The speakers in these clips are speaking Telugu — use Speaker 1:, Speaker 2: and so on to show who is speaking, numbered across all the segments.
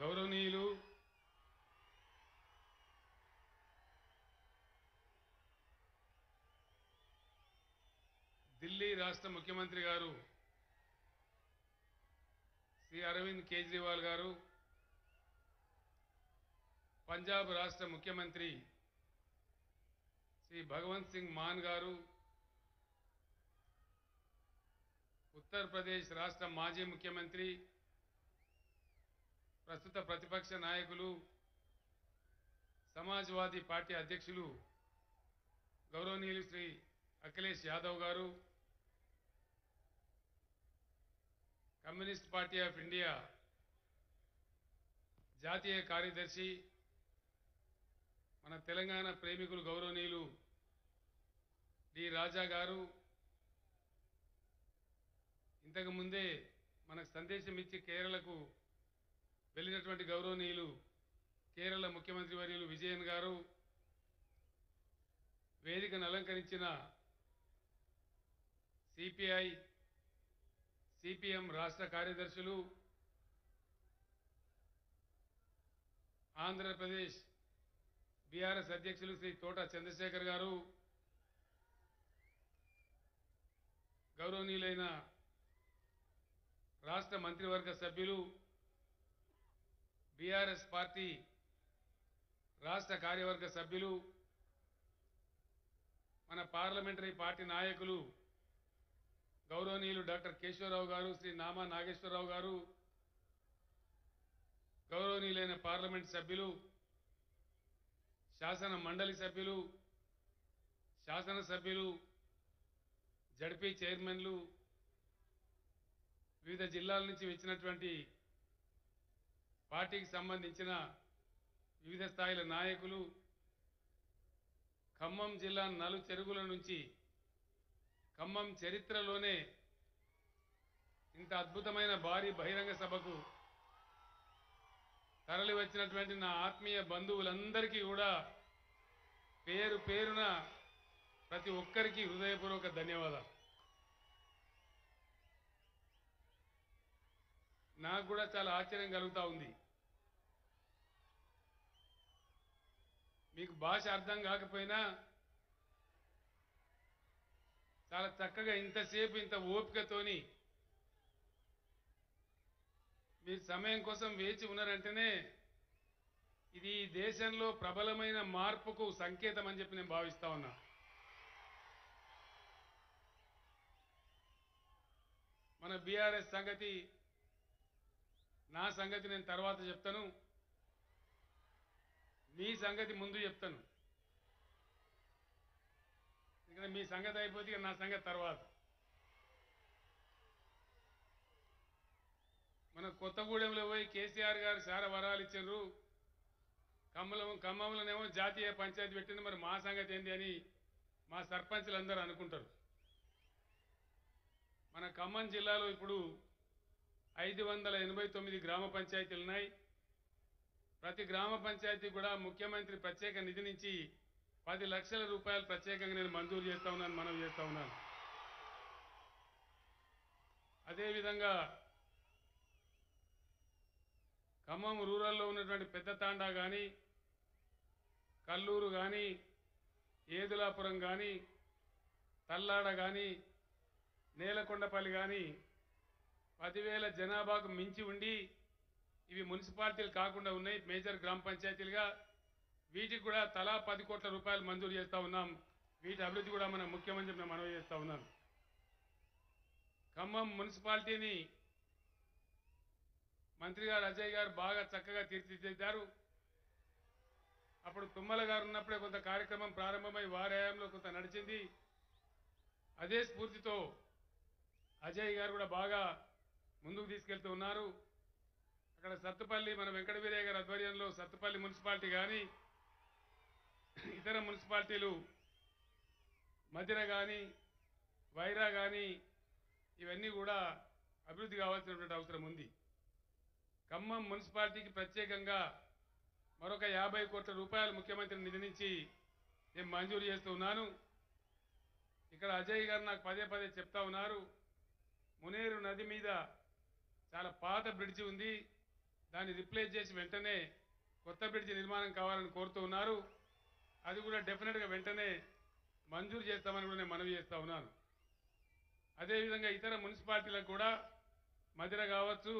Speaker 1: గౌరవనీయులు ఢిల్లీ రాష్ట్ర ముఖ్యమంత్రి గారు శ్రీ అరవింద్ కేజ్రీవాల్ గారు పంజాబ్ రాష్ట్ర ముఖ్యమంత్రి శ్రీ భగవంత్ సింగ్ మాన్ గారు ఉత్తరప్రదేశ్ రాష్ట్ర మాజీ ముఖ్యమంత్రి ప్రస్తుత ప్రతిపక్ష నాయకులు సమాజ్వాదీ పార్టీ అధ్యక్షులు గౌరవనీయులు శ్రీ అఖిలేష్ యాదవ్ గారు కమ్యూనిస్ట్ పార్టీ ఆఫ్ ఇండియా జాతీయ కార్యదర్శి మన తెలంగాణ ప్రేమికులు గౌరవనీయులు డి రాజా గారు ఇంతకు ముందే మనకు సందేశం ఇచ్చి కేరళకు వెళ్ళినటువంటి గౌరవనీయులు కేరళ ముఖ్యమంత్రి వర్యులు విజయన్ గారు వేదికను అలంకరించిన సిపిఐ సిపిఎం రాష్ట్ర కార్యదర్శులు ఆంధ్రప్రదేశ్ బీఆర్ఎస్ అధ్యక్షులు శ్రీ తోట చంద్రశేఖర్ గారు గౌరవనీయులైన రాష్ట్ర మంత్రివర్గ సభ్యులు బీఆర్ఎస్ పార్టీ రాష్ట్ర కార్యవర్గ సభ్యులు మన పార్లమెంటరీ పార్టీ నాయకులు గౌరవనీయులు డాక్టర్ కేశవరావు గారు శ్రీ నామా నాగేశ్వరరావు గారు గౌరవనీయులైన పార్లమెంట్ సభ్యులు శాసన మండలి సభ్యులు శాసనసభ్యులు జడ్పీ చైర్మన్లు వివిధ జిల్లాల నుంచి వచ్చినటువంటి పార్టీకి సంబంధించిన వివిధ స్థాయిల నాయకులు ఖమ్మం జిల్లా నలు చెరుగుల నుంచి ఖమ్మం చరిత్రలోనే ఇంత అద్భుతమైన భారీ బహిరంగ సభకు తరలి వచ్చినటువంటి నా ఆత్మీయ బంధువులందరికీ కూడా పేరు పేరున ప్రతి ఒక్కరికి హృదయపూర్వక ధన్యవాదాలు నాకు కూడా చాలా ఆశ్చర్యం కలుగుతా ఉంది మీకు భాష అర్థం కాకపోయినా చాలా చక్కగా ఇంతసేపు ఇంత ఓపికతోని మీరు సమయం కోసం వేచి ఉన్నారంటేనే ఇది ఈ దేశంలో ప్రబలమైన మార్పుకు సంకేతం అని చెప్పి నేను భావిస్తా ఉన్నా మన బీఆర్ఎస్ సంగతి నా సంగతి నేను తర్వాత చెప్తాను మీ సంగతి ముందు చెప్తాను ఇక్కడ మీ సంగతి అయిపోతే ఇక నా సంగతి తర్వాత మన కొత్తగూడెంలో పోయి కేసీఆర్ గారు చాలా వరాలు ఇచ్చిండ్రు ఖమ్మంలో ఖమ్మంలోనేమో జాతీయ పంచాయతీ పెట్టింది మరి మా సంగతి ఏంటి అని మా సర్పంచ్లు అందరూ అనుకుంటారు మన ఖమ్మం జిల్లాలో ఇప్పుడు ఐదు వందల ఎనభై తొమ్మిది గ్రామ పంచాయతీలు ఉన్నాయి ప్రతి గ్రామ పంచాయతీ కూడా ముఖ్యమంత్రి ప్రత్యేక నిధి నుంచి పది లక్షల రూపాయలు ప్రత్యేకంగా నేను మంజూరు చేస్తా ఉన్నాను మనం చేస్తా ఉన్నాను అదేవిధంగా ఖమ్మం రూరల్లో ఉన్నటువంటి పెద్ద తాండా కానీ కల్లూరు కానీ ఏదులాపురం కానీ తల్లాడ కానీ నేలకొండపల్లి కానీ పదివేల జనాభాకు మించి ఉండి ఇవి మున్సిపాలిటీలు కాకుండా ఉన్నాయి మేజర్ గ్రామ పంచాయతీలుగా వీటికి కూడా తలా పది కోట్ల రూపాయలు మంజూరు చేస్తా ఉన్నాం వీటి అభివృద్ధి కూడా మనం ముఖ్యమంత్రి నేను మనవి చేస్తా ఉన్నాను ఖమ్మం మున్సిపాలిటీని మంత్రి గారు అజయ్ గారు బాగా చక్కగా తీర్చిదిద్దారు అప్పుడు తుమ్మల గారు ఉన్నప్పుడే కొంత కార్యక్రమం ప్రారంభమై వారి హయాంలో కొంత నడిచింది అదే స్ఫూర్తితో అజయ్ గారు కూడా బాగా ముందుకు తీసుకెళ్తూ ఉన్నారు అక్కడ సత్తుపల్లి మన వెంకట వీరయ్య గారి ఆధ్వర్యంలో సత్తుపల్లి మున్సిపాలిటీ కానీ ఇతర మున్సిపాలిటీలు మధిర కానీ వైరా కానీ ఇవన్నీ కూడా అభివృద్ధి కావాల్సినటువంటి అవసరం ఉంది ఖమ్మం మున్సిపాలిటీకి ప్రత్యేకంగా మరొక యాభై కోట్ల రూపాయలు ముఖ్యమంత్రి నిధి నుంచి నేను మంజూరు చేస్తూ ఉన్నాను ఇక్కడ అజయ్ గారు నాకు పదే పదే చెప్తా ఉన్నారు మునేరు నది మీద చాలా పాత బ్రిడ్జి ఉంది దాన్ని రిప్లేస్ చేసి వెంటనే కొత్త బ్రిడ్జి నిర్మాణం కావాలని కోరుతూ ఉన్నారు అది కూడా డెఫినెట్గా వెంటనే మంజూరు చేస్తామని కూడా నేను మనవి చేస్తా ఉన్నాను అదేవిధంగా ఇతర మున్సిపాలిటీలకు కూడా మధిర కావచ్చు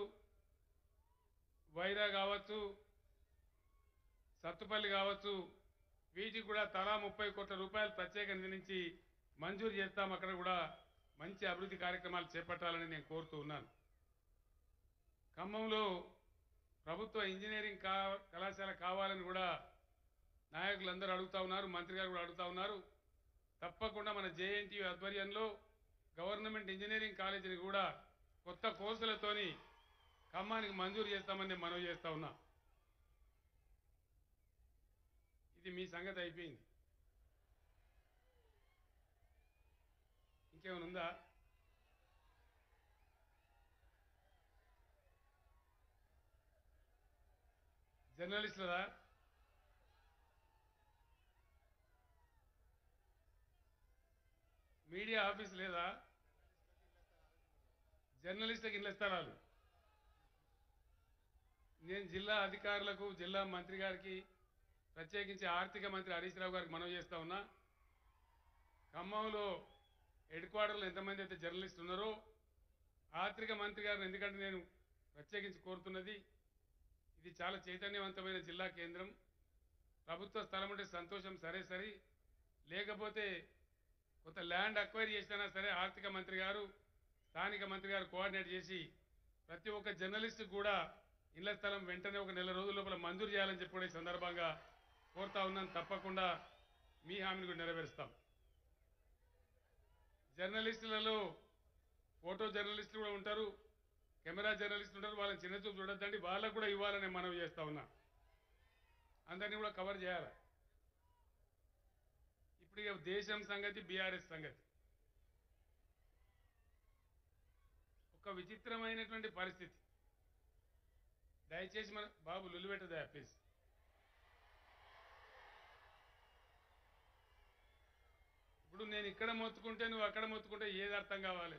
Speaker 1: వైరా కావచ్చు సత్తుపల్లి కావచ్చు వీటికి కూడా తలా ముప్పై కోట్ల రూపాయలు ప్రత్యేక నిధి నుంచి మంజూరు చేస్తాం అక్కడ కూడా మంచి అభివృద్ధి కార్యక్రమాలు చేపట్టాలని నేను కోరుతూ ఉన్నాను ఖమ్మంలో ప్రభుత్వ ఇంజనీరింగ్ కా కళాశాల కావాలని కూడా నాయకులందరూ అడుగుతా ఉన్నారు మంత్రి గారు కూడా అడుగుతా ఉన్నారు తప్పకుండా మన జేఎన్టీయూ ఆధ్వర్యంలో గవర్నమెంట్ ఇంజనీరింగ్ కాలేజీని కూడా కొత్త కోర్సులతోని ఖమ్మానికి మంజూరు చేస్తామని నేను మనవి చేస్తా ఉన్నా ఇది మీ సంగతి అయిపోయింది ఇంకేమైనా ఉందా జర్నలిస్టులదా మీడియా ఆఫీస్ లేదా జర్నలిస్టులకు ఇళ్ళ స్థలాలు నేను జిల్లా అధికారులకు జిల్లా మంత్రి గారికి ప్రత్యేకించి ఆర్థిక మంత్రి హరీష్ రావు గారికి మనవి చేస్తా ఉన్నా ఖమ్మంలో హెడ్ క్వార్టర్లో ఎంతమంది అయితే జర్నలిస్ట్ ఉన్నారో ఆర్థిక మంత్రి గారిని ఎందుకంటే నేను ప్రత్యేకించి కోరుతున్నది ఇది చాలా చైతన్యవంతమైన జిల్లా కేంద్రం ప్రభుత్వ స్థలం ఉంటే సంతోషం సరే సరి లేకపోతే కొంత ల్యాండ్ అక్వైర్ చేసినా సరే ఆర్థిక మంత్రి గారు స్థానిక మంత్రి గారు కోఆర్డినేట్ చేసి ప్రతి ఒక్క జర్నలిస్ట్ కూడా ఇళ్ల స్థలం వెంటనే ఒక నెల రోజుల లోపల మంజూరు చేయాలని చెప్పి కూడా ఈ సందర్భంగా కోరుతా ఉన్నాను తప్పకుండా మీ హామీని కూడా నెరవేరుస్తాం జర్నలిస్టులలో ఫోటో జర్నలిస్టులు కూడా ఉంటారు కెమెరా జర్నలిస్టులు ఉంటారు వాళ్ళని చిన్న చూపు చూడొద్దండి వాళ్ళకు కూడా ఇవ్వాలని మనవి చేస్తా ఉన్నా అందరినీ కూడా కవర్ చేయాలి ఇప్పుడు ఇక దేశం సంగతి బీఆర్ఎస్ సంగతి ఒక విచిత్రమైనటువంటి పరిస్థితి దయచేసి మన బాబు లులిపెట్టదా ప్లీజ్ ఇప్పుడు నేను ఇక్కడ మొత్తుకుంటే నువ్వు అక్కడ మొత్తుకుంటే ఏది అర్థం కావాలి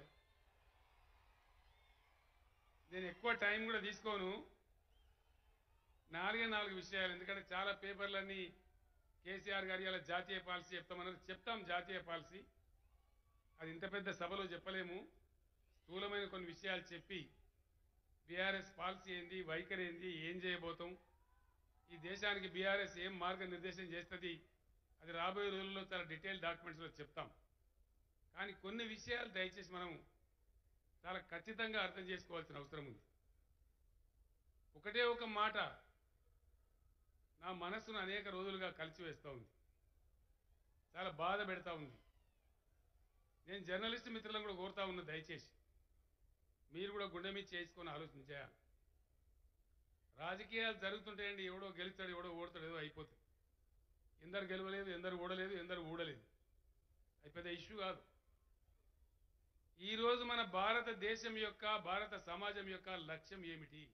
Speaker 1: నేను ఎక్కువ టైం కూడా తీసుకోను నాలుగే నాలుగు విషయాలు ఎందుకంటే చాలా పేపర్లన్నీ కేసీఆర్ గారి ఇలా జాతీయ పాలసీ చెప్తామన్నారు చెప్తాం జాతీయ పాలసీ అది ఇంత పెద్ద సభలో చెప్పలేము స్థూలమైన కొన్ని విషయాలు చెప్పి బీఆర్ఎస్ పాలసీ ఏంది వైఖరి ఏంది ఏం చేయబోతాం ఈ దేశానికి బీఆర్ఎస్ ఏం మార్గనిర్దేశం చేస్తుంది అది రాబోయే రోజుల్లో చాలా డీటెయిల్ డాక్యుమెంట్స్లో చెప్తాం కానీ కొన్ని విషయాలు దయచేసి మనం చాలా ఖచ్చితంగా అర్థం చేసుకోవాల్సిన అవసరం ఉంది ఒకటే ఒక మాట నా మనస్సును అనేక రోజులుగా కలిసివేస్తూ ఉంది చాలా బాధ పెడతా ఉంది నేను జర్నలిస్ట్ మిత్రులను కూడా కోరుతా ఉన్నా దయచేసి మీరు కూడా గుండె మీద చేసుకొని ఆలోచన చేయాలి రాజకీయాలు జరుగుతుంటాయండి ఎవడో గెలుస్తాడు ఎవడో ఓడతాడు ఏదో అయిపోతుంది ఎందరు గెలవలేదు ఎందరు ఓడలేదు ఎందరు ఊడలేదు అది పెద్ద ఇష్యూ కాదు ఈరోజు మన భారతదేశం యొక్క భారత సమాజం యొక్క లక్ష్యం ఏమిటి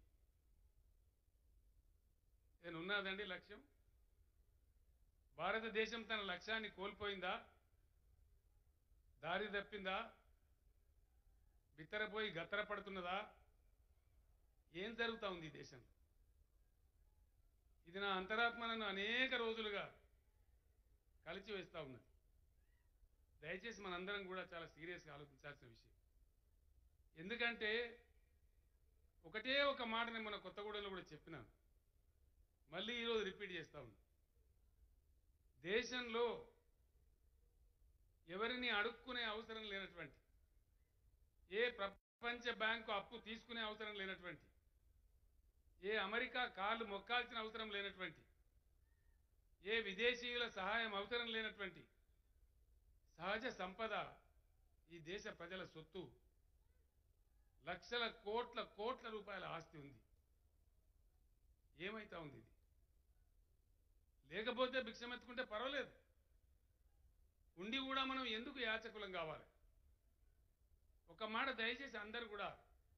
Speaker 1: నేను ఉన్నదండి లక్ష్యం భారతదేశం తన లక్ష్యాన్ని కోల్పోయిందా దారి తప్పిందా బిత్తరపోయి గత్తరపడుతున్నదా ఏం జరుగుతా ఉంది ఈ దేశంలో ఇది నా అంతరాత్మ నన్ను అనేక రోజులుగా కలిసి వేస్తూ ఉన్నది దయచేసి మనందరం కూడా చాలా సీరియస్గా ఆలోచించాల్సిన విషయం ఎందుకంటే ఒకటే ఒక మాట నేను మన కొత్తగూడెంలో కూడా చెప్పినాను మళ్ళీ ఈరోజు రిపీట్ చేస్తా ఉన్నా దేశంలో ఎవరిని అడుక్కునే అవసరం లేనటువంటి ఏ ప్రపంచ బ్యాంకు అప్పు తీసుకునే అవసరం లేనటువంటి ఏ అమెరికా కాళ్ళు మొక్కాల్సిన అవసరం లేనటువంటి ఏ విదేశీయుల సహాయం అవసరం లేనటువంటి సహజ సంపద ఈ దేశ ప్రజల సొత్తు లక్షల కోట్ల కోట్ల రూపాయల ఆస్తి ఉంది ఏమైతా ఉంది ఇది లేకపోతే భిక్షమెత్తుకుంటే పర్వాలేదు ఉండి కూడా మనం ఎందుకు యాచకులం కావాలి ఒక మాట దయచేసి అందరు కూడా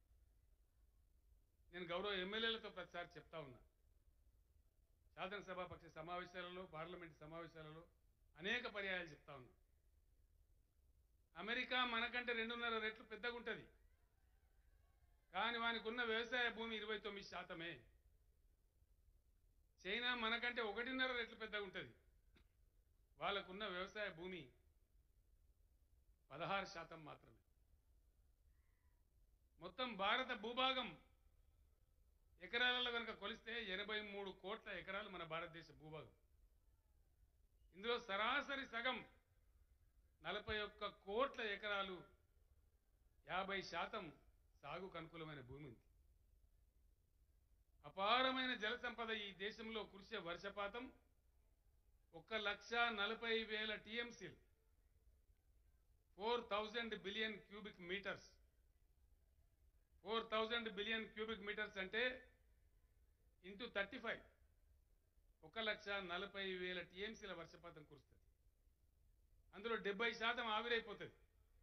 Speaker 1: నేను గౌరవ ఎమ్మెల్యేలతో ప్రతిసారి చెప్తా ఉన్నా శాసనసభాపక్ష సమావేశాలలో పార్లమెంట్ సమావేశాలలో అనేక పర్యాయాలు చెప్తా ఉన్నా అమెరికా మనకంటే రెండున్నర రెట్లు పెద్దగా ఉంటుంది కానీ వానికి ఉన్న వ్యవసాయ భూమి ఇరవై తొమ్మిది శాతమే చైనా మనకంటే ఒకటిన్నర రెట్లు పెద్దగా ఉంటుంది వాళ్ళకున్న వ్యవసాయ భూమి పదహారు శాతం మాత్రమే మొత్తం భారత భూభాగం ఎకరాలలో కనుక కొలిస్తే ఎనభై మూడు కోట్ల ఎకరాలు మన భారతదేశ భూభాగం ఇందులో సరాసరి సగం నలభై ఒక్క కోట్ల ఎకరాలు యాభై శాతం సాగుకు అనుకూలమైన భూమి ఉంది అపారమైన జల సంపద ఈ దేశంలో కురిసే వర్షపాతం ఒక లక్ష నలభై వేల టీఎంసీలు four thousand billion cubic metres four thousand billion cubic metres అంటే ఇంటూ థర్టీ ఫైవ్ ఒక లక్ష నలభై వేల టీఎంసీల వర్షపాతం కురుస్తుంది అందులో డెబ్బై శాతం ఆవిరైపోతుంది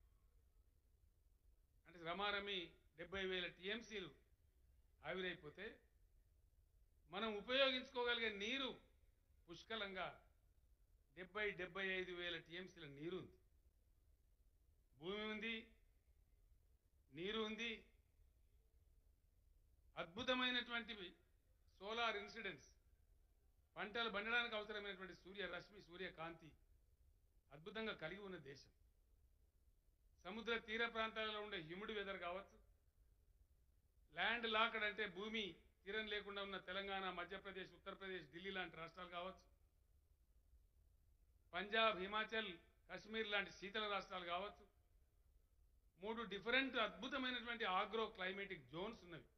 Speaker 1: అంటే రమారమి డెబ్బై వేల టీఎంసీలు ఆవిరైపోతే మనం ఉపయోగించుకోగలిగే నీరు పుష్కలంగా డెబ్బై డెబ్బై ఐదు వేల టీఎంసీల నీరు ఉంది భూమి ఉంది నీరు ఉంది అద్భుతమైనటువంటివి సోలార్ ఇన్సిడెంట్స్ పంటలు పండడానికి అవసరమైనటువంటి సూర్య రశ్మి సూర్యకాంతి అద్భుతంగా కలిగి ఉన్న దేశం సముద్ర తీర ప్రాంతాలలో ఉండే హ్యూమిడ్ వెదర్ కావచ్చు ల్యాండ్ లాక్డ్ అంటే భూమి తీరం లేకుండా ఉన్న తెలంగాణ మధ్యప్రదేశ్ ఉత్తరప్రదేశ్ ఢిల్లీ లాంటి రాష్ట్రాలు కావచ్చు పంజాబ్ హిమాచల్ కాశ్మీర్ లాంటి శీతల రాష్ట్రాలు కావచ్చు మూడు డిఫరెంట్ అద్భుతమైనటువంటి ఆగ్రో క్లైమేటిక్ జోన్స్ ఉన్నవి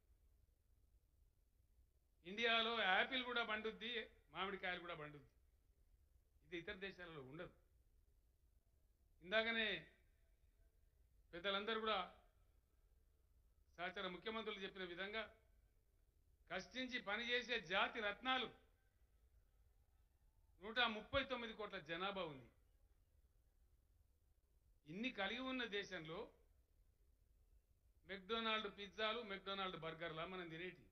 Speaker 1: ఇండియాలో యాపిల్ కూడా పండుద్ది మామిడికాయలు కూడా పండుద్ది ఇది ఇతర దేశాలలో ఉండదు ఇందాకనే పెద్దలందరూ కూడా సహచర ముఖ్యమంత్రులు చెప్పిన విధంగా కష్టించి పనిచేసే జాతి రత్నాలు నూట ముప్పై తొమ్మిది కోట్ల జనాభా ఉంది ఇన్ని కలిగి ఉన్న దేశంలో మెక్డొనాల్డ్ పిజ్జాలు మెక్డొనాల్డ్ బర్గర్లా మనం తినేటి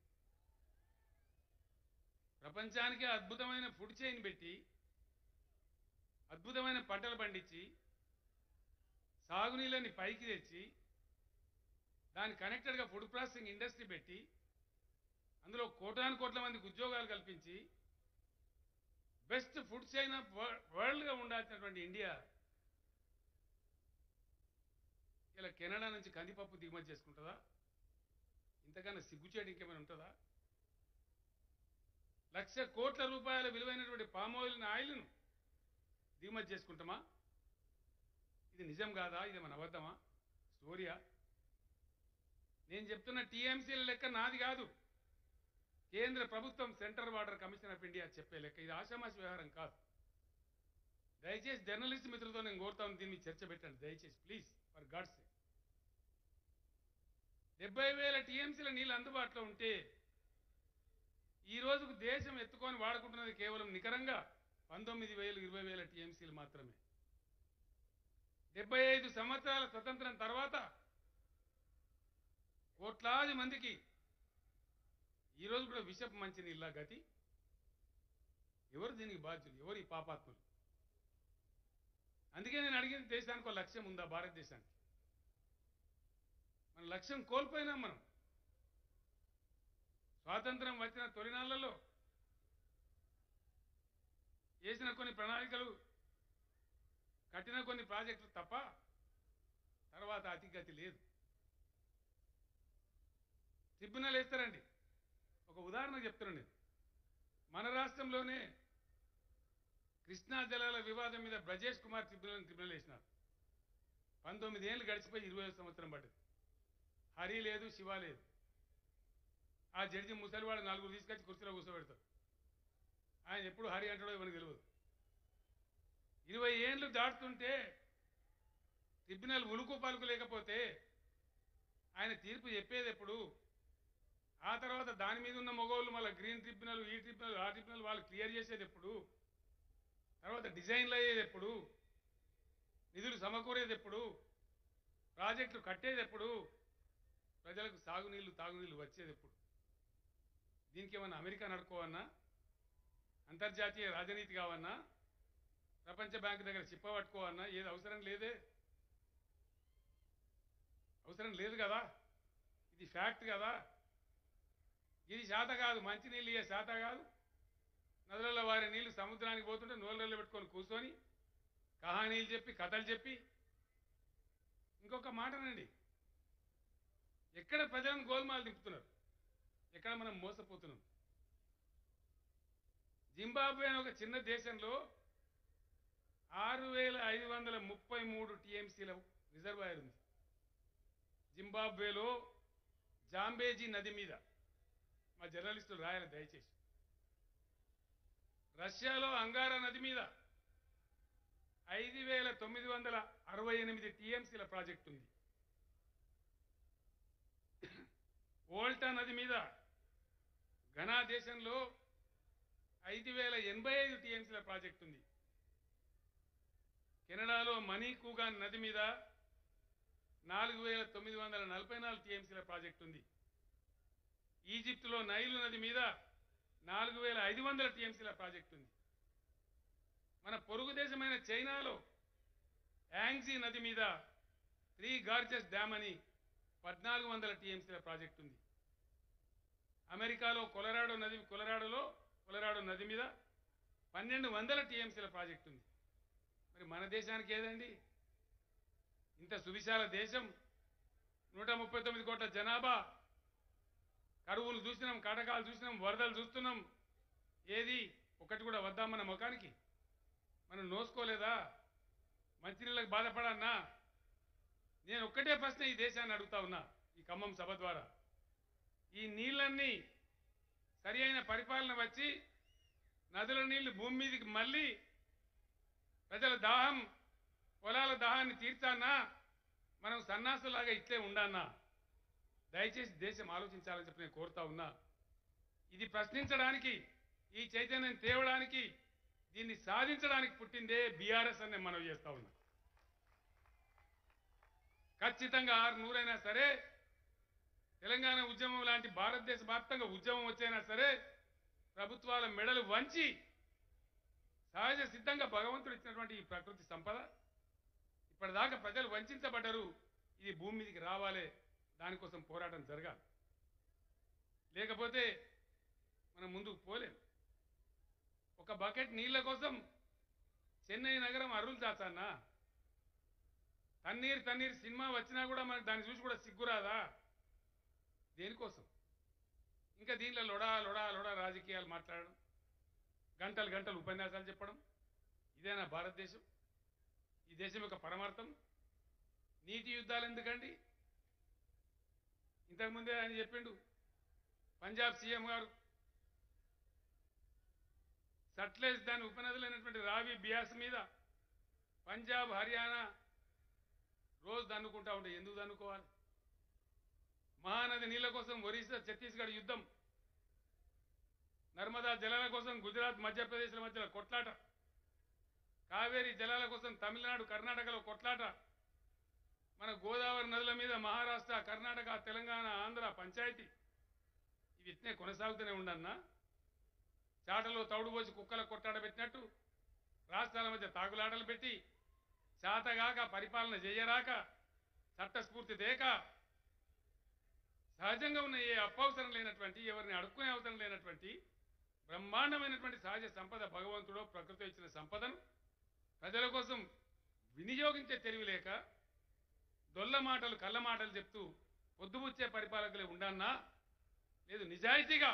Speaker 1: ప్రపంచానికే అద్భుతమైన ఫుడ్ చైన్ పెట్టి అద్భుతమైన పంటలు పండించి సాగునీళ్ళని పైకి తెచ్చి దాని కనెక్టెడ్గా ఫుడ్ ప్రాసెసింగ్ ఇండస్ట్రీ పెట్టి అందులో కోటాను కోట్ల మందికి ఉద్యోగాలు కల్పించి బెస్ట్ ఫుడ్ చైన్ ఆఫ్ వరల్డ్గా ఉండాల్సినటువంటి ఇండియా ఇలా కెనడా నుంచి కందిపప్పు దిగుమతి చేసుకుంటుందా ఇంతకన్నా సిగ్గుచేటు ఇంకేమైనా ఉంటుందా లక్ష కోట్ల రూపాయల విలువైనటువంటి పామ్ ఆయిల్ ఆయిల్ను దిగుమతి చేసుకుంటామా ఇది నిజం కాదా ఇది మన అబద్ధమా స్టోరియా నేను చెప్తున్న టీఎంసీల లెక్క నాది కాదు కేంద్ర ప్రభుత్వం central water commission of India చెప్పే లెక్క ఇది ఆషామాషి వ్యవహారం కాదు దయచేసి జర్నలిస్ట్ మిత్రులతో నేను కోరుతాను దీన్ని చర్చ పెట్టండి దయచేసి ప్లీజ్ ఫర్ గాడ్స్ డెబ్బై వేల టీఎంసీల నీళ్ళు అందుబాటులో ఉంటే ఈ రోజుకు దేశం ఎత్తుకొని వాడుకుంటున్నది కేవలం నికరంగా పంతొమ్మిది వేలు ఇరవై వేల టీఎంసీలు మాత్రమే డెబ్బై ఐదు సంవత్సరాల స్వతంత్రం తర్వాత కోట్లాది మందికి ఈరోజు కూడా విషపు మంచి నీళ్ళ గతి ఎవరు దీనికి బాధ్యులు ఎవరు ఈ పాపాత్ములు అందుకే నేను అడిగింది దేశానికి ఒక లక్ష్యం ఉందా భారతదేశానికి మన లక్ష్యం కోల్పోయినాం మనం స్వాతంత్రం వచ్చిన తొలినాళ్లలో చేసిన కొన్ని ప్రణాళికలు కట్టిన కొన్ని ప్రాజెక్టులు తప్ప తర్వాత అతిగతి లేదు ట్రిబ్యునల్ వేస్తారండి ఒక ఉదాహరణ చెప్తున్నాను నేను మన రాష్ట్రంలోనే కృష్ణా జలాల వివాదం మీద బ్రజేష్ కుమార్ ట్రిబ్యునల్ ట్రిబ్యునల్ వేసినారు పంతొమ్మిది ఏళ్ళు గడిచిపోయి ఇరవై సంవత్సరం పడ్డది హరి లేదు శివ లేదు ఆ జడ్జి ముసలివాడు నలుగురు తీసుకొచ్చి కుర్చీలో కూర్చోబెడతారు ఆయన ఎప్పుడు హరి అంటాడో ఇవన్నీ తెలియదు ఇరవై ఏండ్లు దాటుతుంటే ట్రిబ్యునల్ ఉలుకు పలుకు లేకపోతే ఆయన తీర్పు చెప్పేది ఎప్పుడు ఆ తర్వాత దాని మీద ఉన్న మగవాళ్ళు మళ్ళీ గ్రీన్ ట్రిబ్యునల్ ఈ ట్రిబ్యునల్ ఆ ట్రిబ్యునల్ వాళ్ళు క్లియర్ చేసేది ఎప్పుడు తర్వాత డిజైన్లు అయ్యేది ఎప్పుడు నిధులు సమకూరేది ఎప్పుడు ప్రాజెక్టులు కట్టేది ఎప్పుడు ప్రజలకు సాగునీళ్లు తాగునీళ్లు వచ్చేది ఎప్పుడు దీనికి ఏమన్నా అమెరికా నడుకోవన్నా అంతర్జాతీయ రాజనీతి కావన్నా ప్రపంచ బ్యాంకు దగ్గర చిప్పబట్టుకోవన్నా ఏది అవసరం లేదే అవసరం లేదు కదా ఇది ఫ్యాక్ట్ కదా ఇది శాత కాదు మంచినీళ్ళు ఇయ్యే శాత కాదు నదులలో వారి నీళ్లు సముద్రానికి పోతుంటే నోళ్ళల్లో పెట్టుకొని కూర్చొని కహానీలు చెప్పి కథలు చెప్పి ఇంకొక మాటనండి ఎక్కడ ప్రజలను గోల్మాలు దింపుతున్నారు ఎక్కడ మనం మోసపోతున్నాం జింబాబ్వే అనే ఒక చిన్న దేశంలో ఆరు వేల ఐదు వందల ముప్పై మూడు టీఎంసీల రిజర్వాయర్ ఉంది జింబాబ్వేలో జాంబేజీ నది మీద మా జర్నలిస్టులు రాయాలి దయచేసి రష్యాలో అంగారా నది మీద ఐదు వేల తొమ్మిది వందల అరవై ఎనిమిది టీఎంసీల ప్రాజెక్ట్ ఉంది ఓల్టా నది మీద ఘనా దేశంలో ఐదు వేల ఎనభై ఐదు టీఎంసీల ప్రాజెక్ట్ ఉంది కెనడాలో మణికూగాన్ నది మీద నాలుగు వేల తొమ్మిది వందల నలభై నాలుగు టీఎంసీల ప్రాజెక్ట్ ఉంది ఈజిప్టులో నైలు నది మీద నాలుగు వేల ఐదు వందల టీఎంసీల ప్రాజెక్ట్ ఉంది మన పొరుగు దేశమైన చైనాలో యాంగ్జీ నది మీద త్రీ గార్జెస్ డ్యామ్ అని పద్నాలుగు వందల టీఎంసీల ప్రాజెక్ట్ ఉంది అమెరికాలో కొలరాడో నది కొలరాడోలో కొలరాడో నది మీద పన్నెండు వందల టీఎంసీల ప్రాజెక్ట్ ఉంది మరి మన దేశానికి ఏదండి ఇంత సువిశాల దేశం నూట ముప్పై తొమ్మిది కోట్ల జనాభా కరువులు చూసినాం కటకాలు చూసినాం వరదలు చూస్తున్నాం ఏది ఒకటి కూడా వద్దా మన ముఖానికి మనం నోసుకోలేదా మంచినీళ్ళకి బాధపడన్నా నేను ఒక్కటే ప్రశ్న ఈ దేశాన్ని అడుగుతా ఉన్నా ఈ ఖమ్మం సభ ద్వారా ఈ నీళ్ళన్నీ సరి అయిన పరిపాలన వచ్చి నదుల నీళ్లు భూమి మీదకి మళ్ళీ ప్రజల దాహం పొలాల దాహాన్ని తీర్చానా మనం సన్నాసులాగా ఇట్లే ఉండన్నా దయచేసి దేశం ఆలోచించాలని చెప్పి నేను కోరుతా ఉన్నా ఇది ప్రశ్నించడానికి ఈ చైతన్యం తేవడానికి దీన్ని సాధించడానికి పుట్టిందే బీఆర్ఎస్ అని నేను మనవి చేస్తా ఉన్నా ఖచ్చితంగా ఆరు నూరైనా సరే తెలంగాణ ఉద్యమం లాంటి భారతదేశ వ్యాప్తంగా ఉద్యమం వచ్చైనా సరే ప్రభుత్వాల మెడలు వంచి సహజ సిద్ధంగా భగవంతుడు ఇచ్చినటువంటి ఈ ప్రకృతి సంపద ఇప్పటిదాకా ప్రజలు వంచబడ్డరు ఇది భూమి మీదకి రావాలి దానికోసం పోరాటం జరగాలి లేకపోతే మనం ముందుకు పోలేం ఒక బకెట్ నీళ్ల కోసం చెన్నై నగరం అరులు చాచన్నా తన్నీరు తన్నీరు సినిమా వచ్చినా కూడా మనకు దాన్ని చూసి కూడా సిగ్గురాదా దేనికోసం ఇంకా దీనిలో లొడా లొడా లొడా రాజకీయాలు మాట్లాడడం గంటలు గంటలు ఉపన్యాసాలు చెప్పడం ఇదేనా భారతదేశం ఈ దేశం యొక్క పరమార్థం నీటి యుద్ధాలు ఎందుకండి ఇంతకుముందే ఆయన చెప్పిండు పంజాబ్ సీఎం గారు సట్లెజ్ దాని ఉపనదులైనటువంటి రావి బియాస్ మీద పంజాబ్ హర్యానా రోజు దన్నుకుంటా ఉంటే ఎందుకు దన్నుకోవాలి మహానది నీళ్ల కోసం ఒరిస్సా ఛత్తీస్గఢ్ యుద్ధం నర్మదా జలాల కోసం గుజరాత్ మధ్యప్రదేశ్ల మధ్యలో కొట్లాట కావేరీ జలాల కోసం తమిళనాడు కర్ణాటకలో కొట్లాట మన గోదావరి నదుల మీద మహారాష్ట్ర కర్ణాటక తెలంగాణ ఆంధ్ర పంచాయతీ ఇవి ఇట్నే కొనసాగుతూనే ఉండన్నా చాటలో తౌడు పోసి కుక్కల కొట్టాడ పెట్టినట్టు రాష్ట్రాల మధ్య తాగులాటలు పెట్టి చేతగాక పరిపాలన చేయరాక చట్టస్ఫూర్తి దేక సహజంగా ఉన్న ఏ అప్పవసరం లేనటువంటి ఎవరిని అడుక్కునే అవసరం లేనటువంటి బ్రహ్మాండమైనటువంటి సహజ సంపద భగవంతుడో ప్రకృతి ఇచ్చిన సంపదను ప్రజల కోసం వినియోగించే తెలివి లేక దొల్ల మాటలు కళ్ళ మాటలు చెప్తూ పొద్దుబుచ్చే పరిపాలకులే ఉండన్నా లేదు నిజాయితీగా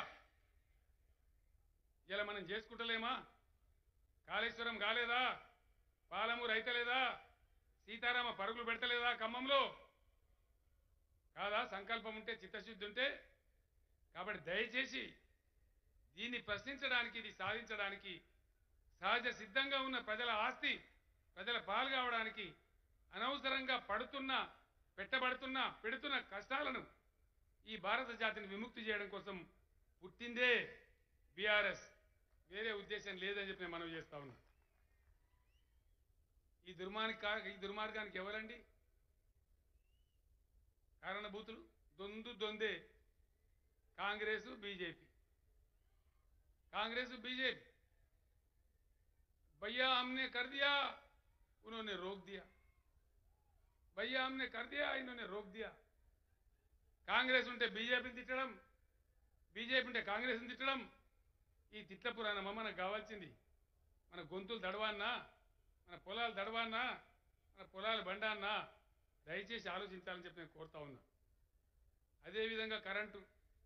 Speaker 1: ఇలా మనం చేసుకుంటలేమా కాళేశ్వరం కాలేదా పాలమూరు అయితలేదా సీతారామ పరుగులు పెడతలేదా ఖమ్మంలో కాదా సంకల్పం ఉంటే చిత్తశుద్ధి ఉంటే కాబట్టి దయచేసి దీన్ని ప్రశ్నించడానికి ఇది సాధించడానికి సహజ సిద్ధంగా ఉన్న ప్రజల ఆస్తి ప్రజల పాలు కావడానికి అనవసరంగా పడుతున్న పెట్టబడుతున్న పెడుతున్న కష్టాలను ఈ భారత జాతిని విముక్తి చేయడం కోసం పుట్టిందే బీఆర్ఎస్ వేరే ఉద్దేశం లేదని చెప్పి నేను మనవి చేస్తా ఉన్నా ఈ దుర్మార్గ ఈ దుర్మార్గానికి ఎవరండి కారణభూతులు దొందు దొందే కాంగ్రెస్ బీజేపీ कांग्रेस बीजेपी भैया हमने कर दिया उन्होंने रोक दिया भैया हमने कर दिया इन्होंने रोक दिया కాంగ్రెస్ ఉంటే బీజేపీని తిట్టడం బీజేపీ ఉంటే కాంగ్రెస్ని తిట్టడం ఈ తిట్ల పురాణమా మనకు కావాల్సింది మన గొంతులు దడవాన్నా మన పొలాలు దడవాన్నా మన పొలాలు బండాన్నా దయచేసి ఆలోచించాలని చెప్పి నేను కోరుతా ఉన్నా అదేవిధంగా కరెంటు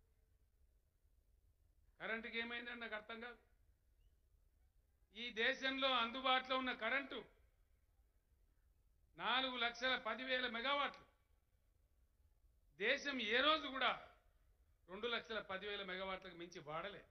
Speaker 1: కరెంటుకి ఏమైందని నాకు అర్థం కాదు ఈ దేశంలో అందుబాటులో ఉన్న కరెంటు నాలుగు లక్షల పదివేల మెగావాట్లు దేశం ఏ రోజు కూడా రెండు లక్షల పదివేల మెగావాట్లకు మించి వాడలే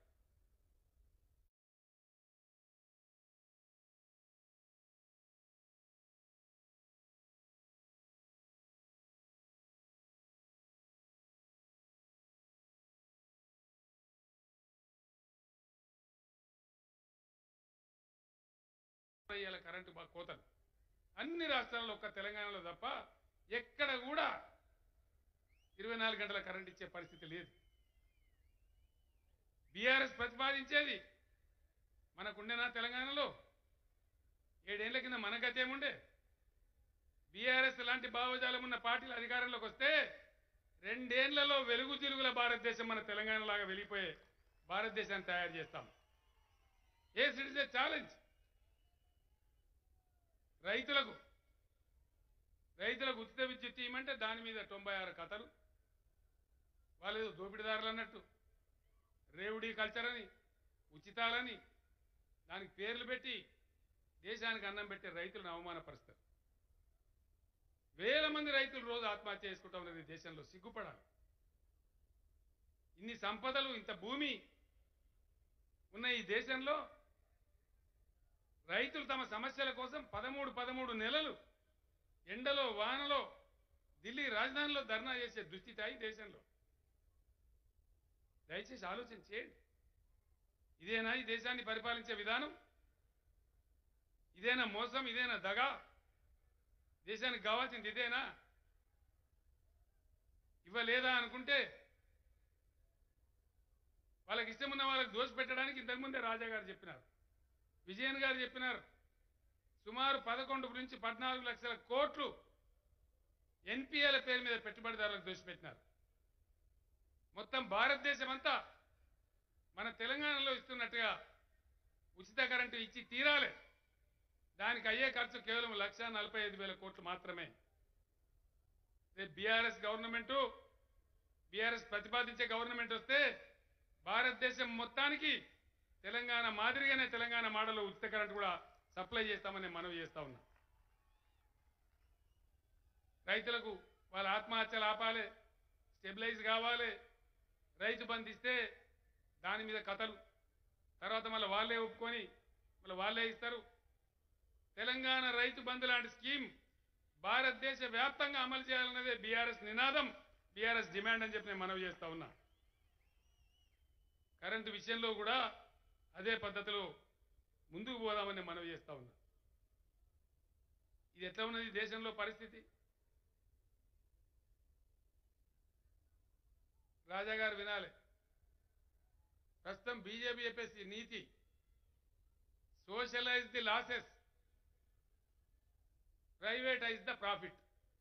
Speaker 1: వేల కరెంటు బా- కోతలు అన్ని రాష్ట్రాల్లో ఒక్క తెలంగాణలో తప్ప ఎక్కడ కూడా ఇరవై నాలుగు గంటల కరెంట్ ఇచ్చే పరిస్థితి లేదు బీఆర్ఎస్ ప్రతిపాదించేది మనకుండేనా తెలంగాణలో ఏడేళ్ల కింద మన గతి ఏముండే బీఆర్ఎస్ లాంటి భావజాలం ఉన్న పార్టీలు అధికారంలోకి వస్తే రెండేళ్లలో వెలుగు తిరుగుల భారతదేశం మన తెలంగాణ లాగా వెళ్ళిపోయే భారతదేశాన్ని తయారు చేస్తాం ఏ ఇట్స్ ఏ ఛాలెంజ్ రైతులకు రైతులకు ఉచిత విద్యుత్ ఇవ్వమంటే దాని మీద తొంభై ఆరు కథలు వాళ్ళు ఏదో దోపిడీదారులు అన్నట్టు రేవుడీ కల్చర్ అని ఉచితాలని దానికి పేర్లు పెట్టి దేశానికి అన్నం పెట్టే రైతులను అవమానపరుస్తారు వేల మంది రైతులు రోజు ఆత్మహత్య చేసుకుంటా ఉన్నది దేశంలో సిగ్గుపడాలి ఇన్ని సంపదలు ఇంత భూమి ఉన్న ఈ దేశంలో రైతులు తమ సమస్యల కోసం పదమూడు పదమూడు నెలలు ఎండలో వానలో ఢిల్లీ రాజధానిలో ధర్నా చేసే దుస్థితి అయి దేశంలో దయచేసి ఆలోచన చేయండి ఇదేనా ఈ దేశాన్ని పరిపాలించే విధానం ఇదేనా మోసం ఇదేనా దగా దేశానికి కావాల్సింది ఇదేనా ఇవ్వలేదా అనుకుంటే వాళ్ళకి ఇష్టం ఉన్న వాళ్ళకి దోష పెట్టడానికి ఇంతకుముందే రాజా గారు చెప్పినారు విజయన్ గారు చెప్పినారు సుమారు పదకొండు నుంచి పద్నాలుగు లక్షల కోట్లు ఎన్పిఎల పేరు మీద పెట్టుబడిదారులకు దోషిపెట్టినారు మొత్తం భారతదేశం అంతా మన తెలంగాణలో ఇస్తున్నట్టుగా ఉచిత కరెంటు ఇచ్చి తీరాలి దానికి అయ్యే ఖర్చు కేవలం లక్ష నలభై ఐదు వేల కోట్లు మాత్రమే రేపు బీఆర్ఎస్ గవర్నమెంటు బీఆర్ఎస్ ప్రతిపాదించే గవర్నమెంట్ వస్తే భారతదేశం మొత్తానికి తెలంగాణ మాదిరిగానే తెలంగాణ మోడల్లో ఉచిత కరెంట్ కూడా సప్లై చేస్తామని మనవి చేస్తా ఉన్నా రైతులకు వాళ్ళ ఆత్మహత్యలు ఆపాలి స్టెబిలైజ్ కావాలి రైతు బంధు ఇస్తే దాని మీద కథలు తర్వాత మళ్ళీ వాళ్ళే ఒప్పుకొని మళ్ళీ వాళ్ళే ఇస్తారు తెలంగాణ రైతు బంధు లాంటి స్కీమ్ భారతదేశ వ్యాప్తంగా అమలు చేయాలన్నదే బీఆర్ఎస్ నినాదం బీఆర్ఎస్ డిమాండ్ అని చెప్పి నేను మనవి చేస్తా ఉన్నా కరెంటు విషయంలో కూడా అదే పద్ధతిలో ముందుకు పోదామని మనవి చేస్తా ఉన్నా ఇది ఎట్లా ఉన్నది దేశంలో పరిస్థితి రాజా గారు వినాలి ప్రస్తుతం బీజేపీ చెప్పేసి నీతి socialise the losses privatise the profit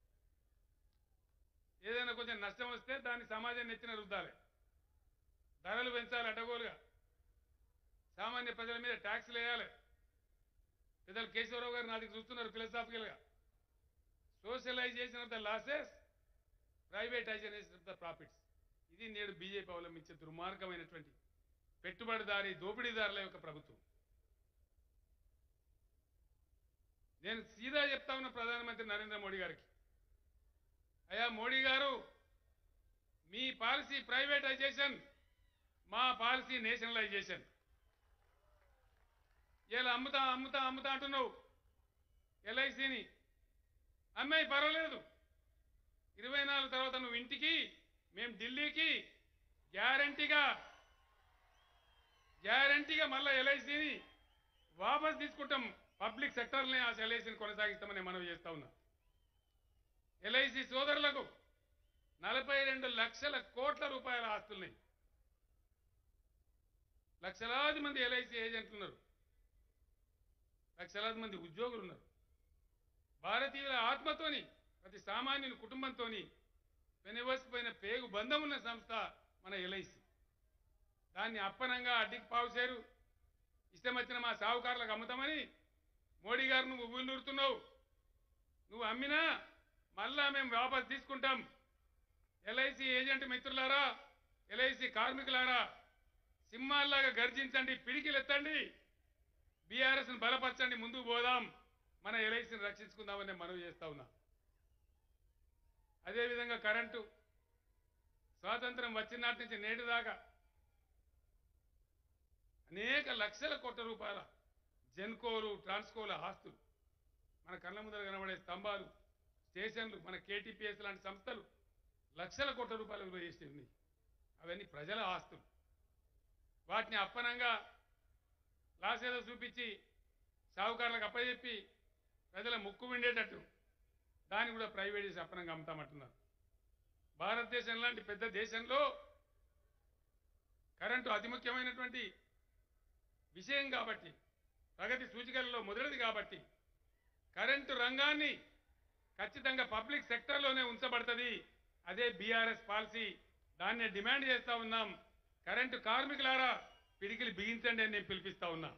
Speaker 1: ఏదైనా కొంచెం నష్టం వస్తే దాన్ని సమాజం నెత్తిన రుద్దాలి ధరలు పెంచాలి అడ్డగోలుగా సామాన్య ప్రజల మీద ట్యాక్స్లు వేయాలి పెద్దలు కేశవరావు గారు నాది చూస్తున్నారు ఫిలసాఫికల్గా socialisation of the losses privatisation of the profits ఇది నేడు బీజేపీ అవలంబించే దుర్మార్గమైనటువంటి పెట్టుబడిదారి దోపిడీదారుల యొక్క ప్రభుత్వం నేను సీదా చెప్తా ఉన్న ప్రధానమంత్రి నరేంద్ర మోడీ గారికి అయ్యా మోడీ గారు మీ పాలసీ ప్రైవేటైజేషన్ మా పాలసీ నేషనలైజేషన్ ఇలా అమ్ముతా అమ్ముతా అమ్ముతా అంటున్నావు ఎల్ఐసిని అమ్మాయి పర్వాలేదు ఇరవై నాలుగు తర్వాత నువ్వు ఇంటికి మేము ఢిల్లీకి గ్యారంటీగా గ్యారంటీగా మళ్ళా ఎల్ఐసిని వాపస్ తీసుకుంటాం పబ్లిక్ సెక్టర్ని ఆ ఎల్ఐసిని కొనసాగిస్తామని మనం చేస్తా ఉన్నా ఎల్ఐసి సోదరులకు నలభై రెండు లక్షల కోట్ల రూపాయల ఆస్తులున్నాయి లక్షలాది మంది ఎల్ఐసి ఏజెంట్లు ఉన్నారు లక్షలాది మంది ఉద్యోగులు ఉన్నారు భారతీయుల ఆత్మతోని ప్రతి సామాన్యుని కుటుంబంతోని పెనవసిపోయిన పేగు బంధం ఉన్న సంస్థ మన ఎల్ఐసి దాన్ని అప్పనంగా అడ్డికి పావుసేరు ఇష్టం వచ్చిన మా సావుకారులకు అమ్ముతామని మోడీ గారు నువ్వు ఊళ్ళూరుతున్నావు నువ్వు అమ్మినా మళ్ళా మేము వాపస్ తీసుకుంటాం ఎల్ఐసి ఏజెంట్ మిత్రులారా ఎల్ఐసి కార్మికులారా సింహాల్లాగా గర్జించండి పిడికిలెత్తండి బీఆర్ఎస్ను బలపరచండి ముందుకు పోదాం మన ఎల్ఐసిని రక్షించుకుందామని నేను మనవి చేస్తా ఉన్నా అదేవిధంగా కరెంటు స్వాతంత్రం వచ్చిన నాటి నుంచి నేటి దాకా అనేక లక్షల కోట్ల రూపాయల జెన్కోలు ట్రాన్స్కోల ఆస్తులు మన కళ్ళ ముందర కనబడే స్తంభాలు స్టేషన్లు మన కేటీపీఎస్ లాంటి సంస్థలు లక్షల కోట్ల రూపాయల విలువ చేసి ఉన్నాయి అవన్నీ ప్రజల ఆస్తులు వాటిని అప్పనంగా లాసేదో చూపించి సాహుకారులకు అప్పచెప్పి ప్రజల ముక్కు విండేటట్టు దాన్ని కూడా ప్రైవేట్ చేసి అప్పనంగా అమ్ముతామంటున్నారు భారతదేశం లాంటి పెద్ద దేశంలో కరెంటు అతి ముఖ్యమైనటువంటి విషయం కాబట్టి ప్రగతి సూచికలలో మొదటిది కాబట్టి కరెంటు రంగాన్ని ఖచ్చితంగా పబ్లిక్ సెక్టర్లోనే ఉంచబడుతుంది అదే బీఆర్ఎస్ పాలసీ దాన్నే డిమాండ్ చేస్తా ఉన్నాం కరెంటు కార్మికులారా పిడికిలి బిగించండి అని నేను పిలిపిస్తా ఉన్నా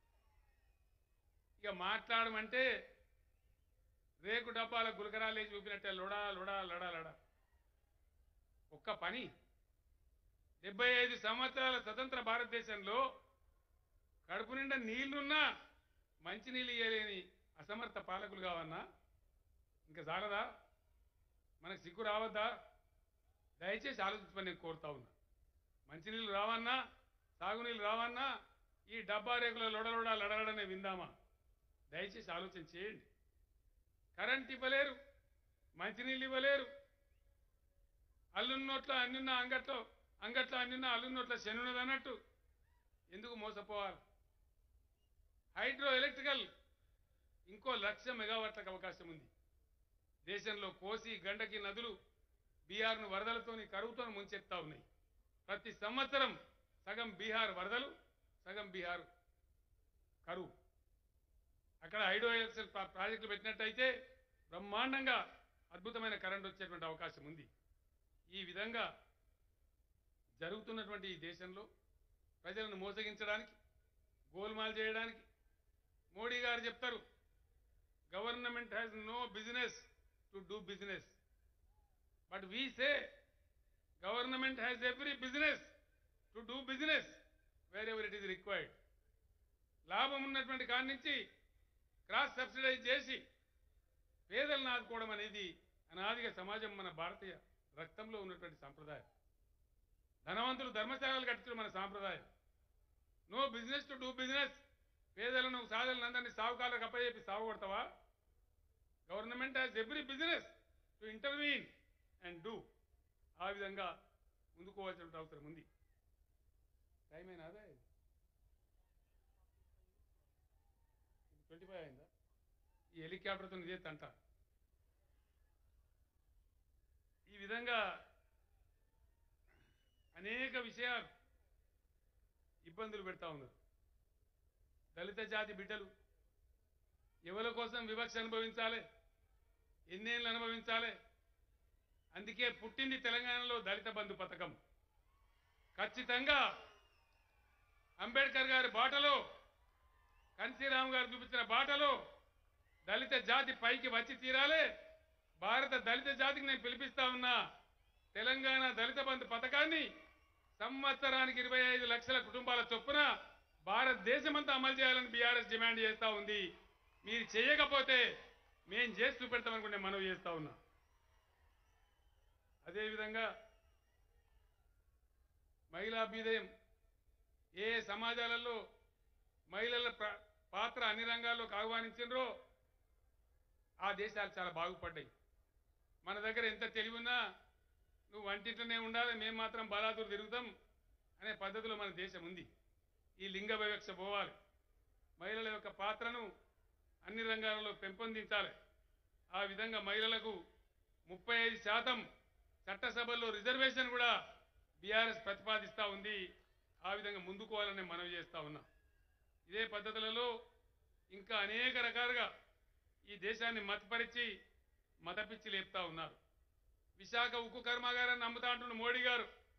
Speaker 1: ఇక మాట్లాడమంటే రేకు డబ్బాల గులకరాలే చూపినట్టే లొడా లొడా లడా లడా ఒక్క పని డెబ్బై ఐదు సంవత్సరాల స్వతంత్ర భారతదేశంలో కడుపు నిండా నీళ్లున్నా మంచినీళ్ళు ఇయ్యలేని అసమర్థ పాలకులు కావన్నా ఇంకా చాలదా మనకు సిగ్గు రావద్దా దయచేసి ఆలోచించమని నేను కోరుతా ఉన్నా మంచినీళ్ళు రావన్నా సాగునీళ్ళు రావన్నా ఈ డబ్బా రేకుల లొడలొడ లడలడనే విందామా దయచేసి ఆలోచన చేయండి కరెంట్ ఇవ్వలేరు మంచినీళ్ళు ఇవ్వలేరు అల్లున్నోట్ల అన్నున్న అంగట్లో అంగట్లో అన్నున్న అల్లున్నోట్ల శనున్నది అన్నట్టు ఎందుకు మోసపోవాలి హైడ్రో ఎలక్ట్రికల్ ఇంకో లక్ష మెగావాట్లకు అవకాశం ఉంది దేశంలో కోసి గండకి నదులు బీహార్ను వరదలతోని కరువుతో ముంచెత్తా ఉన్నాయి ప్రతి సంవత్సరం సగం బీహార్ వరదలు సగం బీహార్ కరువు అక్కడ హైడ్రో ఎలక్ట్రికల్ ప్రా- ప్రాజెక్టులు పెట్టినట్టయితే బ్రహ్మాండంగా అద్భుతమైన కరెంట్ వచ్చేటువంటి అవకాశం ఉంది ఈ విధంగా జరుగుతున్నటువంటి ఈ దేశంలో ప్రజలను మోసగించడానికి గోల్మాల్ చేయడానికి మోడీ గారు చెప్తారు government has no business to do business but we say government has every business to do business wherever it is required లాభం ఉన్నటువంటి కాడి నుంచి క్రాస్ సబ్సిడైజ్ చేసి పేదలను ఆదుకోవడం అనేది అనాదిగా సమాజం మన భారతీయ రక్తంలో ఉన్నటువంటి సాంప్రదాయం ధనవంతులు ధర్మశాలలు కట్టించడం మన సాంప్రదాయం no business to do business పేదలను సాధలను అందరినీ సాగుకాలకు అప్పచెప్పి సాగు కొడతావా government has every business to intervene and do ఆ విధంగా ముందుకోవాల్సిన అవసరం ఉంది టైం అయినా అదే ట్వంటీ ఫైవ్ అయిందా ఈ హెలికాప్టర్తో ఇదే తంట ఈ విధంగా అనేక విషయాలు ఇబ్బందులు పెడతా ఉన్నారు దళిత జాతి బిడ్డలు ఎవరి కోసం వివక్ష అనుభవించాలి ఎన్నేళ్ళు అనుభవించాలి అందుకే పుట్టింది తెలంగాణలో దళిత బంధు పథకం ఖచ్చితంగా అంబేద్కర్ గారి బాటలో కన్సీరామ్ గారు చూపించిన బాటలో దళిత జాతి పైకి వచ్చి తీరాలే భారత దళిత జాతికి నేను పిలిపిస్తా ఉన్నా తెలంగాణ దళిత బంధు పథకాన్ని సంవత్సరానికి ఇరవై ఐదు లక్షల కుటుంబాల చొప్పున భారతదేశమంతా అమలు చేయాలని బీఆర్ఎస్ డిమాండ్ చేస్తా ఉంది మీరు చేయకపోతే మేం చేసి చూపెడతామనుకుంటే మనవి చేస్తా ఉన్నా అదేవిధంగా మహిళా అభ్యుదయం ఏ సమాజాలలో మహిళల ప్ర- పాత్ర అన్ని రంగాల్లోకి ఆహ్వానించినరో ఆ దేశాలు చాలా బాగుపడ్డాయి మన దగ్గర ఎంత తెలివి ఉన్నా నువ్వు వంటింట్లోనే ఉండాలి మేము మాత్రం బలాదూరు తిరుగుతాం అనే పద్ధతిలో మన దేశం ఉంది ఈ లింగ వివక్ష పోవాలి మహిళల యొక్క పాత్రను అన్ని రంగాలలో పెంపొందించాలి ఆ విధంగా మహిళలకు ముప్పై ఐదు శాతం చట్టసభల్లో రిజర్వేషన్ కూడా బీఆర్ఎస్ ప్రతిపాదిస్తూ ఉంది ఆ విధంగా ముందుకోవాలని మనవి చేస్తా ఉన్నా ఇదే పద్ధతులలో ఇంకా అనేక రకాలుగా ఈ దేశాన్ని మతపరిచి మతపిచ్చి లేపుతా ఉన్నారు విశాఖ ఉక్కు కర్మాగారాన్ని నమ్ముతా అంటున్న మోడీ గారు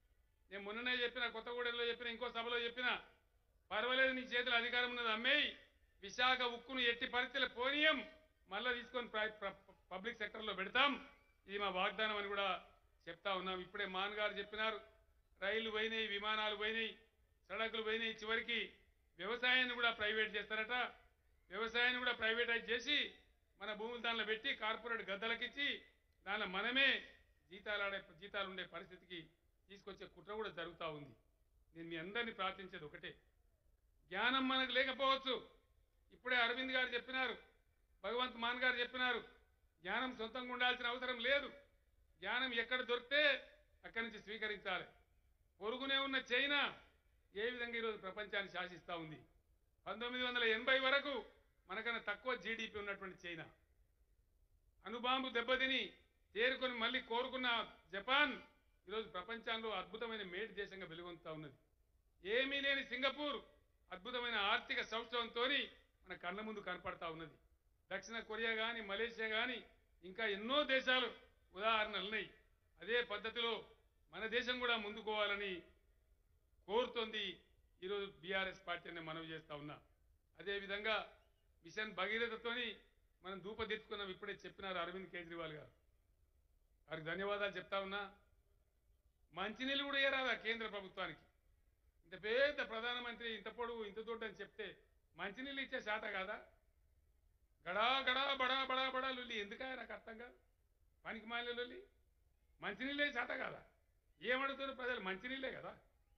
Speaker 1: నేను మొన్ననే చెప్పిన కొత్తగూడెంలో చెప్పిన ఇంకో సభలో చెప్పిన పర్వాలేదు నీ చేతిలో అధికారం ఉన్నది అమ్మేయి విశాఖ ఉక్కును ఎట్టి పరిస్థితుల పోనీయం మళ్ళా తీసుకొని ప్ర- ప్ర- పబ్లిక్ సెక్టర్లో పెడతాం ఇది మా వాగ్దానం అని కూడా చెప్తా ఉన్నాం ఇప్పుడే మాన్ గారు చెప్పినారు రైళ్లు పోయినాయి విమానాలు పోయినాయి సడకులు పోయినాయి చివరికి వ్యవసాయాన్ని కూడా ప్రైవేట్ చేస్తారట వ్యవసాయాన్ని కూడా ప్రైవేటైజ్ చేసి మన భూములు దానిలో పెట్టి కార్పొరేట్ గద్దలకిచ్చి దానిలో మనమే జీతాలు ఆడే జీతాలు ఉండే పరిస్థితికి తీసుకొచ్చే కుట్ర కూడా జరుగుతూ ఉంది నేను మీ అందరినీ ప్రార్థించేది ఒకటే జ్ఞానం మనకు లేకపోవచ్చు ఇప్పుడే అరవింద్ గారు చెప్పినారు భగవంత్ మాన్ గారు చెప్పినారు జ్ఞానం సొంతంగా ఉండాల్సిన అవసరం లేదు జ్ఞానం ఎక్కడ దొరికితే అక్కడి నుంచి స్వీకరించాలి పొరుగునే ఉన్న చైనా ఏ విధంగా ఈరోజు ప్రపంచాన్ని శాసిస్తూ ఉంది పంతొమ్మిది వందల ఎనభై వరకు మనకన్నా తక్కువ జీడిపి ఉన్నటువంటి చైనా అణుబాంబు దెబ్బతిని తేరుకొని మళ్ళీ కోరుకున్న జపాన్ ఈరోజు ప్రపంచంలో అద్భుతమైన మేటి దేశంగా వెలుగొందుతా ఉన్నది ఏమీ లేని సింగపూర్ అద్భుతమైన ఆర్థిక సౌష్ఠవంతో మన కళ్ళ ముందు కనపడతా ఉన్నది దక్షిణ కొరియా కానీ మలేషియా కానీ ఇంకా ఎన్నో దేశాలు ఉదాహరణలు ఉన్నాయి అదే పద్ధతిలో మన దేశం కూడా ముందుకోవాలని కోరుతోంది ఈరోజు బీఆర్ఎస్ పార్టీ అనే మనవి చేస్తా ఉన్నా అదేవిధంగా మిషన్ భగీరథతోని మనం ధూపదీర్చుకున్నాం ఇప్పుడే చెప్పినారు అరవింద్ కేజ్రీవాల్ గారు వారికి ధన్యవాదాలు చెప్తా ఉన్నా మంచినీళ్ళు కూడా ఏరాదా కేంద్ర ప్రభుత్వానికి ఇంత పెద్ద ప్రధానమంత్రి ఇంత పొడుగు ఇంత దొడ్డు అని చెప్తే మంచినీళ్ళు ఇచ్చే శాత కాదా గడా గడా బడా బడా బడా లొల్లి ఎందుకాయ నాకు అర్థం కాదు పనికి మాలిన లొల్లి మంచినీళ్ళే శాత కాదా ఏమడుగుతారు ప్రజలు మంచినీళ్ళే కదా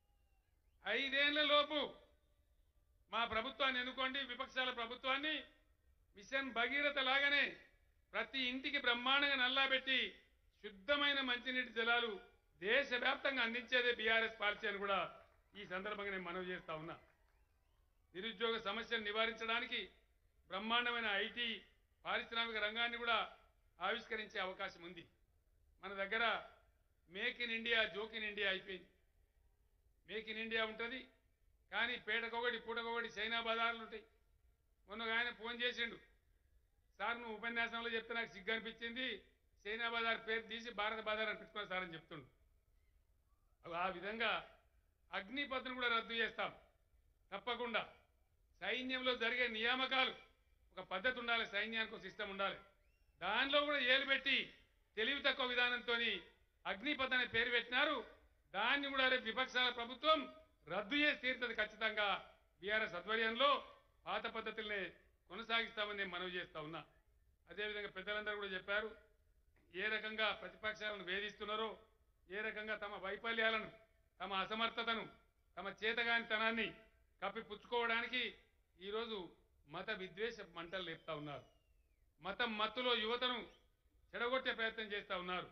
Speaker 1: ఐదేళ్ల లోపు మా ప్రభుత్వాన్ని ఎన్నుకోండి విపక్షాల ప్రభుత్వాన్ని మిషన్ భగీరథ లాగానే ప్రతి ఇంటికి బ్రహ్మాండంగా నల్లాబెట్టి శుద్ధమైన మంచినీటి జలాలు దేశవ్యాప్తంగా అందించేదే బీఆర్ఎస్ పాలసీ అని కూడా ఈ సందర్భంగా నేను మనవి చేస్తా ఉన్నా నిరుద్యోగ సమస్యను నివారించడానికి బ్రహ్మాండమైన ఐటీ పారిశ్రామిక రంగాన్ని కూడా ఆవిష్కరించే అవకాశం ఉంది మన దగ్గర make in India joke in India అయిపోయింది మేక్ ఇన్ ఇండియా ఉంటుంది కానీ పేటకొకటి పూటకొకటి చైనా బజార్లు ఉంటాయి మొన్న ఒక ఆయన ఫోన్ చేసిండు సార్ నువ్వు ఉపన్యాసంలో చెప్తే నాకు సిగ్గు అనిపించింది చైనా బజార్ పేరు తీసి భారత బజార్ అని పెట్టుకున్నా సార్ అని చెప్తుండు అవి ఆ విధంగా అగ్నిపథను కూడా రద్దు చేస్తాం తప్పకుండా సైన్యంలో జరిగే నియామకాలు ఒక పద్ధతి ఉండాలి సైన్యానికి ఒక సిస్టమ్ ఉండాలి దానిలో కూడా ఏలు పెట్టి తెలివి తక్కువ విధానంతో అగ్నిపథ్ అనే పేరు పెట్టినారు దాన్ని కూడా రేపు విపక్షాల ప్రభుత్వం రద్దు చేసి తీరుతుంది ఖచ్చితంగా బీఆర్ఎస్ ఆధ్వర్యంలో పాత పద్ధతుల్ని కొనసాగిస్తామని నేను మనవి చేస్తా ఉన్నా అదేవిధంగా పెద్దలందరూ కూడా చెప్పారు ఏ రకంగా ప్రతిపక్షాలను వేధిస్తున్నారో ఏ రకంగా తమ వైఫల్యాలను తమ అసమర్థతను తమ చేతగానితనాన్ని కప్పిపుచ్చుకోవడానికి ఈరోజు మత విద్వేష మంటలు లేపుతా ఉన్నారు మతం మత్తులో యువతను చెడగొట్టే ప్రయత్నం చేస్తా ఉన్నారు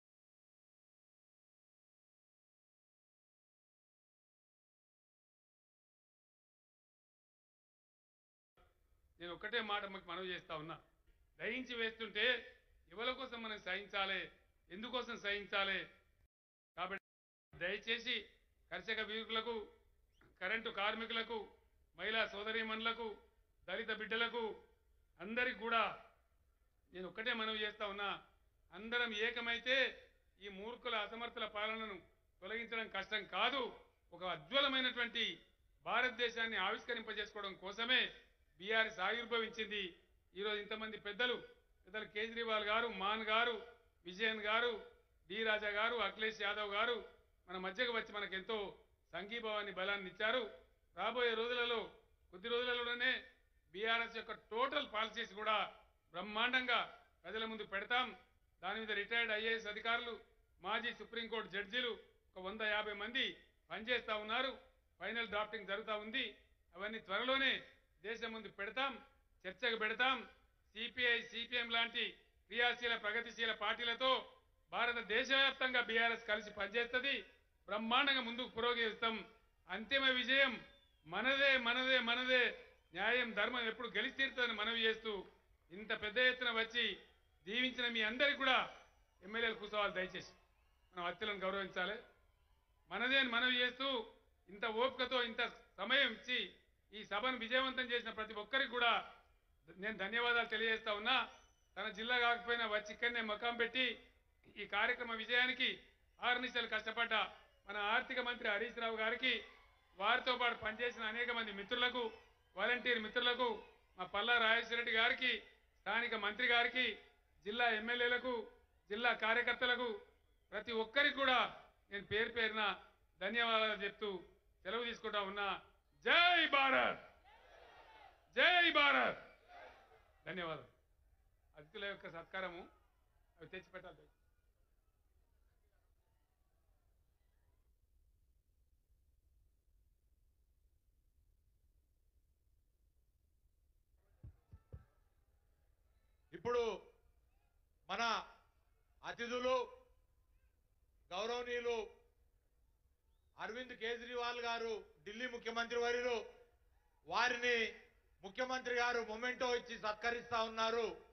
Speaker 1: నేను ఒక్కటే మాట మీకు మనవి చేస్తా ఉన్నా దయించి వేస్తుంటే ఎవరి కోసం మనం సహించాలి ఎందుకోసం సహించాలి కాబట్టి దయచేసి కర్షక వీరులకు కరెంటు కార్మికులకు మహిళా సోదరీమణులకు దళిత బిడ్డలకు అందరికి కూడా నేను ఒక్కటే మనవి చేస్తా ఉన్నా అందరం ఏకమైతే ఈ మూర్ఖుల అసమర్థుల పాలనను తొలగించడం కష్టం కాదు ఒక అజ్వలమైనటువంటి భారతదేశాన్ని ఆవిష్కరింపజేసుకోవడం కోసమే బీఆర్ఎస్ ఆవిర్భవించింది ఈరోజు ఇంతమంది పెద్దలు పెద్దలు కేజ్రీవాల్ గారు మాన్ గారు విజయన్ గారు డి రాజా గారు అఖిలేష్ యాదవ్ గారు మన మధ్యకు వచ్చి మనకు ఎంతో సంఘీభావాన్ని బలాన్ని ఇచ్చారు రాబోయే రోజులలో కొద్ది రోజులలోనే బీఆర్ఎస్ యొక్క టోటల్ పాలసీస్ కూడా బ్రహ్మాండంగా ప్రజల ముందు పెడతాం దాని మీద రిటైర్డ్ ఐఏఎస్ అధికారులు మాజీ సుప్రీంకోర్టు జడ్జీలు ఒక వంద యాభై మంది పనిచేస్తా ఉన్నారు ఫైనల్ డ్రాఫ్టింగ్ జరుగుతూ ఉంది అవన్నీ త్వరలోనే దేశం ముందు పెడతాం చర్చకు పెడతాం సిపిఐ సిపిఎం లాంటి క్రియాశీల ప్రగతిశీల పార్టీలతో భారత దేశవ్యాప్తంగా బీఆర్ఎస్ కలిసి పనిచేస్తుంది బ్రహ్మాండంగా ముందుకు పురోగమిస్తాం అంతిమ విజయం మనదే మనదే మనదే న్యాయం ధర్మం ఎప్పుడు గెలిచి తీరుతుందని మనవి చేస్తూ ఇంత పెద్ద ఎత్తున వచ్చి దీవించిన మీ అందరికి కూడా ఎమ్మెల్యేలు కూర్చోవాలి దయచేసి మనం హత్యలను గౌరవించాలి మనదే అని మనవి చేస్తూ ఇంత ఓపికతో ఇంత సమయం ఇచ్చి ఈ సభను విజయవంతం చేసిన ప్రతి ఒక్కరికి కూడా నేను ధన్యవాదాలు తెలియజేస్తా ఉన్నా తన జిల్లా కాకపోయినా వచ్చి ఇక్కడనే మకాం పెట్టి ఈ కార్యక్రమ విజయానికి ఆరు నిమిషాలు కష్టపడ్డ మన ఆర్థిక మంత్రి హరీష్ రావు గారికి వారితో పాటు పనిచేసిన అనేక మంది మిత్రులకు వాలంటీర్ మిత్రులకు మా పల్లా రాజేశ్వర రెడ్డి గారికి స్థానిక మంత్రి గారికి జిల్లా ఎమ్మెల్యేలకు జిల్లా కార్యకర్తలకు ప్రతి ఒక్కరికి కూడా నేను పేరు పేరున ధన్యవాదాలు చెప్తూ సెలవు తీసుకుంటా ఉన్నా జై భారత్ జై భారత్ ధన్యవాదాలు అతిథుల యొక్క సత్కారము అవి తెచ్చి పెట్టాలి
Speaker 2: ఇప్పుడు మన అతిథులు గౌరవనీయులు అరవింద్ కేజ్రీవాల్ గారు ఢిల్లీ ముఖ్యమంత్రి వర్యులు వారిని ముఖ్యమంత్రి గారు మొమెంటో ఇచ్చి సత్కరిస్తా ఉన్నారు